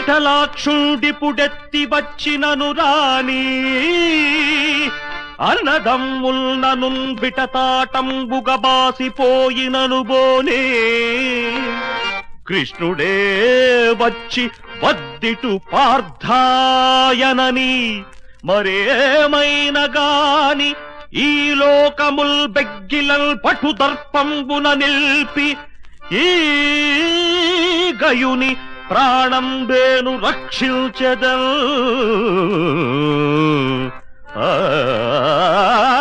విఠలాక్షుండి పుడెత్తి వచ్చినను రాణి అన్నదమ్ముల్నను బిటతాటంబుగబాసిపోయినను బోనే కృష్ణుడే వచ్చి వద్దిటు పార్థాయనని మరేమైన గాని ఈ లోకముల్ బెగ్గిలల్ పటు దర్పంబున నిల్పి ఈ గయుని ప్రాణం వేను రక్షించదల్ ఆ